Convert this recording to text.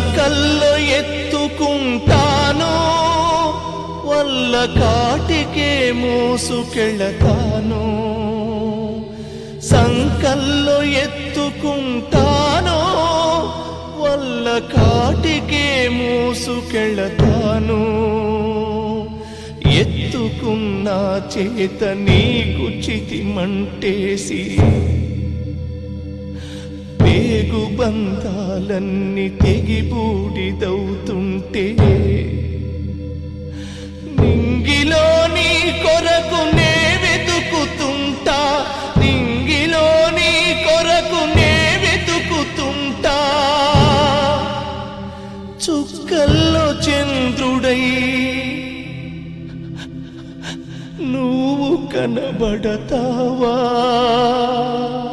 సంకల్లో ఎత్తుకుంటాను వల్ల కాటికే మోసుకెళతాను సంకల్లో ఎత్తుకుంటాను వల్ల కాటికే మోసుకెళతాను ఎత్తుకున్న చేత నీకు చితిమంటేసి పేగు బంధాలన్నీ తెగి బూడిదవుతుంటే నింగిలో నీ కొరకు నే వెతుకుతుంటా నింగిలో నీ కొరకు నే వెతుకుతుంటా చుక్కల్లో చంద్రుడై నువ్వు కనబడతావా